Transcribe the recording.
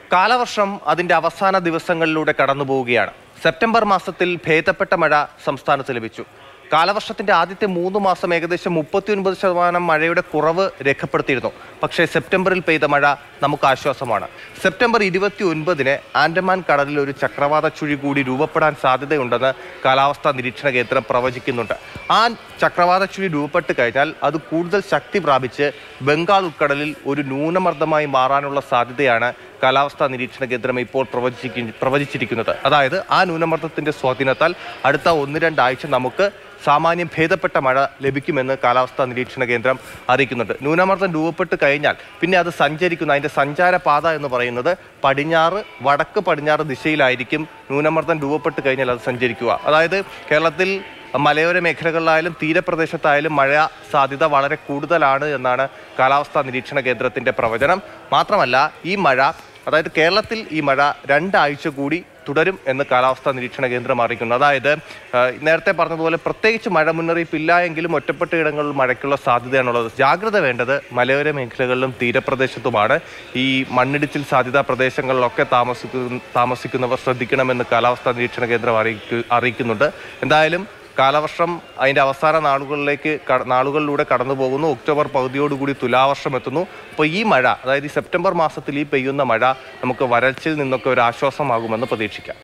കാലവർഷം അതിന്റെ അവസാന ദിവസങ്ങളിലൂടെ കടന്നു പോവുകയാണ് സെപ്റ്റംബർ മാസത്തിൽ ഭേദപ്പെട്ട മഴ സംസ്ഥാനത്ത് ലഭിച്ചു കാലവർഷത്തിന്റെ ആദ്യത്തെ മൂന്ന് മാസം ഏകദേശം മുപ്പത്തിയൊൻപത് ശതമാനം മഴയുടെ കുറവ് രേഖപ്പെടുത്തിയിരുന്നു പക്ഷേ സെപ്റ്റംബറിൽ പെയ്ത മഴ നമുക്ക് ആശ്വാസമാണ് സെപ്റ്റംബർ ഇരുപത്തി ഒൻപതിന് ആൻഡമാൻ കടലിൽ ഒരു ചക്രവാത ചുഴി കൂടി രൂപപ്പെടാൻ സാധ്യതയുണ്ടെന്ന് കാലാവസ്ഥാ നിരീക്ഷണ കേന്ദ്രം പ്രവചിക്കുന്നുണ്ട് ആ ചക്രവാത ചുഴി രൂപപ്പെട്ട് കഴിഞ്ഞാൽ അത് കൂടുതൽ ശക്തി പ്രാപിച്ച് ബംഗാൾ ഉൾക്കടലിൽ ഒരു ന്യൂനമർദ്ദമായി മാറാനുള്ള സാധ്യതയാണ് കാലാവസ്ഥാ നിരീക്ഷണ കേന്ദ്രം ഇപ്പോൾ പ്രവചിക്കു പ്രവചിച്ചിരിക്കുന്നത് അതായത് ആ ന്യൂനമർദ്ദത്തിന്റെ സ്വാധീനത്താൽ അടുത്ത ഒന്ന് രണ്ടാഴ്ച നമുക്ക് സാമാന്യം ഭേദപ്പെട്ട മഴ ലഭിക്കുമെന്ന് കാലാവസ്ഥാ നിരീക്ഷണ കേന്ദ്രം അറിയിക്കുന്നുണ്ട് ന്യൂനമർദ്ദം രൂപപ്പെട്ട് കഴിഞ്ഞാൽ പിന്നെ അത് സഞ്ചരിക്കുന്ന അതിന്റെ സഞ്ചാരപാത എന്ന് പറയുന്നത് പടിഞ്ഞാറ് വടക്ക് പടിഞ്ഞാറ് ദിശയിലായിരിക്കും ന്യൂനമർദ്ദം രൂപപ്പെട്ട് കഴിഞ്ഞാൽ അത് സഞ്ചരിക്കുക അതായത് കേരളത്തിൽ മലയോര മേഖലകളിലായാലും തീരപ്രദേശത്തായാലും മഴ സാധ്യത വളരെ കൂടുതലാണ് എന്നാണ് കാലാവസ്ഥാ നിരീക്ഷണ കേന്ദ്രത്തിന്റെ പ്രവചനം മാത്രമല്ല ഈ മഴ അതായത് കേരളത്തിൽ ഈ മഴ രണ്ടാഴ്ച കൂടി തുടരും എന്ന് കാലാവസ്ഥാ നിരീക്ഷണ കേന്ദ്രം അറിയിക്കുന്നു അതായത് ആ, നേരത്തെ പറഞ്ഞതുപോലെ പ്രത്യേകിച്ച് മഴ മുന്നറിയിപ്പ് ഇല്ല എങ്കിലും ഒറ്റപ്പെട്ട ഇടങ്ങളിൽ മഴയ്ക്കുള്ള സാധ്യതയാണുള്ളത് ജാഗ്രത വേണ്ടത് മലയോര മേഖലകളിലും തീരപ്രദേശത്തുമാണ് ഈ മണ്ണിടിച്ചിൽ സാധ്യതാ പ്രദേശങ്ങളിലൊക്കെ താമസിക്കുന്ന താമസിക്കുന്നവർ ശ്രദ്ധിക്കണമെന്ന് കാലാവസ്ഥാ നിരീക്ഷണ കേന്ദ്രം അറിയിക്കു അറിയിക്കുന്നുണ്ട് എന്തായാലും കാലവർഷം അതിൻ്റെ അവസാന നാളുകളിലേക്ക് ക- നാളുകളിലൂടെ കടന്നു പോകുന്നു ഒക്ടോബർ പകുതിയോടുകൂടി തുലാവർഷം എത്തുന്നു അപ്പോൾ ഈ മഴ അതായത് ഈ സെപ്റ്റംബർ മാസത്തിൽ ഈ പെയ്യുന്ന മഴ നമുക്ക് വരൾച്ചയിൽ നിന്നൊക്കെ ഒരു ആശ്വാസമാകുമെന്ന് പ്രതീക്ഷിക്കാം